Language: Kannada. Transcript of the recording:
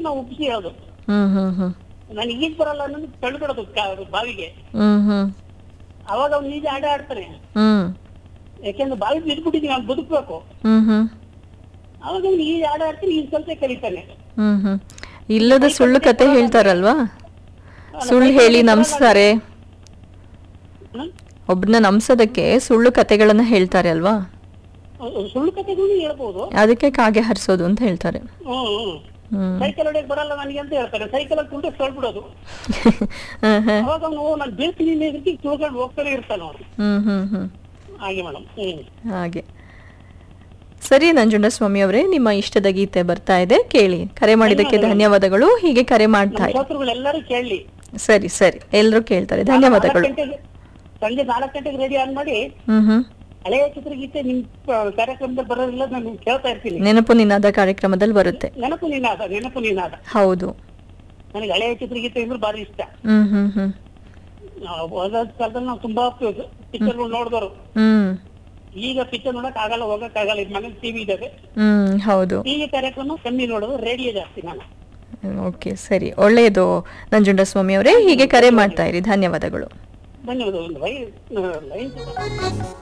ನಾವು ಉಪ್ಪಿಸಿ ಹೇಳೋದು ಹ್ಮ್ ಹ್ಮ್ ಹ್ಮ್ ನನಗೆ ಈಜ್ ಬರಲ್ಲ ಅನ್ನೋದು ತಳ್ಬಿಡೋದು ಕ- ಬಾವಿಗೆ ಹ್ಮ್ ಹ್ಮ್ ಅವಾಗ ಅವ್ನು ಈಜು ಆಡ ಆಡ್ತಾನೆ ಹ್ಮ್ ಯಾಕೆಂದ್ರೆ ಬಾವಿ ಬಿದ್ಬಿಟ್ಟಿದೀವಿ ಅವ್ನು ಬದುಕ್ಬೇಕು ಹ್ಮ್ ಹ್ಮ್ ಅವಾಗ ಅವ್ನು ಈಜು ಆಡ ಆಡ್ತಾನೆ ಈಜ್ ಕಲಿತೆ ಕಲಿತಾನೆ ಹ್ಮ್ ಹ್ಮ್ ಇಲ್ಲದ ಸುಳ್ಳು ಕತೆ ಹೇಳ್ತಾರಲ್ವಾ ಸುಳ್ಳು ಹೇಳಿ ನಂಬಿಸ್ತಾರೆ ಹ್ಮ್? ಒಬ್ರನ್ನ ನಂಬ್ಸೋದಕ್ಕೆ ಸುಳ್ಳು ಕತೆಗಳನ್ನ ಹೇಳ್ತಾರೆ ಅಲ್ವಾ ಅಹ್ ಸುಳ್ಳು ಕಥೆಗಳು ಹೇಳ್ಬೋದು ಅದಕ್ಕೆ ಕಾಗೆ ಹರಿಸೋದು ಅಂತ ಹೇಳ್ತಾರೆ ಹ್ಮ್ ಹ್ಮ್ ಹ್ಮ್ ಸೈಕಲ್ ಹೊಡೆಯಕ್ ಬರಲ್ಲ ನನಗೆ ಅಂತ ಹೇಳ್ತಾರೆ ಸೈಕಲ್ ಅಲ್ಲಿ ಕುಂಟೆ ಸೊಳ್ಬಿಡೋದು ಹ್ಮ್ ಹ್ಮ್ ಅವಾಗ ಅವನು ನಾನು ಬೀಳ್ತೀನಿ ಇದಕ್ಕೆ ತಿಳ್ಕೊಂಡು ಹೋಗ್ತಾನೆ ಇರ್ತಾನೆ ಅವನು ಹ್ಮ್ ಹ್ಮ್ ಹ್ಮ್ ಹಾಗೆ ಮೇಡಮ್ ಹ್ಮ್ ಹಾಗೆ ಸರಿ ನಂಜುಂಡಸ್ವಾಮಿ ಅವರೇ ನಿಮ್ಮ ಇಷ್ಟದ ಗೀತೆ ಬರ್ತಾ ಇದೆ ಕೇಳಿ ಕರೆ ಮಾಡಿದ್ದಕ್ಕೆ ಧನ್ಯವಾದಗಳು ಹೀಗೆ ಕರೆ ಮಾಡ್ತಾ ನಮ್ಮ ಇರಿ ಶ್ರೋತೃಗಳೆಲ್ಲರೂ ಕೇಳಲಿ ಸರಿ ಸರಿ ಎಲ್ಲರೂ ಕೇಳ್ತಾರೆ ಧನ್ಯವಾದಗಳು ನಾಲ್ಕು ಗಂಟೆಗೆ ಸಂಜೆ ನಾಲ್ಕು ಗಂಟೆಗೆ ರೆಡಿ ಆನ್ ಮಾಡಿ ಹ್ಮ್ ಹ್ಮ್ ಹಳೆಯ ಚಿತ್ರಗೀತೆ ನಿಮ್ ಆ, ಕಾರ್ಯಕ್ರಮದಲ್ಲಿ ಬರೋದಿಲ್ಲ ನಾನು ಕೇಳ್ತಾ ಇರ್ತೀನಿ ನೆನಪು ನಿನಾದ ಕಾರ್ಯಕ್ರಮದಲ್ಲಿ ಬರುತ್ತೆ ನೆನಪು ನೀನಾದ ನೆನಪು ನೀನಾದ ಹೌದು ನನಗೆ ಹಳೆಯ ಚಿತ್ರಗೀತೆ ಅಂದ್ರೆ ಭಾರಿ ಇಷ್ಟ ಹ್ಮ್ ಹ್ಮ್ ಹ್ಮ್ ನಾವು ಹೋದ ಕಾಲದಲ್ಲಿ ನಾವು ತುಂಬಾ ಪಿಕ್ಚರ್ ನೋಡಿದವರು ಹ್ಮ್ ಈಗ ಪಿಕ್ಚರ್ ನೋಡಕ್ ಆಗಲ್ಲ ಹೋಗಕ್ ಆಗಲ್ಲ ಈಗ ಮನೇಲಿ ಟಿವಿ ಇದಾವೆ ಹ್ಮ್ ಹೌದು ಟಿವಿ ಕಾರ್ಯಕ್ರಮ ಕಮ್ಮಿ ನೋಡೋದು ರೇಡಿಯೋ ಜಾಸ್ತಿ ನಾನು ಓಕೆ ಸರಿ ಒಳ್ಳೆಯದು ನಂಜುಂಡಸ್ವಾಮಿ ಅವರೇ ಹೀಗೆ ಕರೆ ಮಾಡ್ತಾ ಇರಿ ಧನ್ಯವಾದಗಳು ಧನ್ಯವಾದಗಳು ಲೈನ್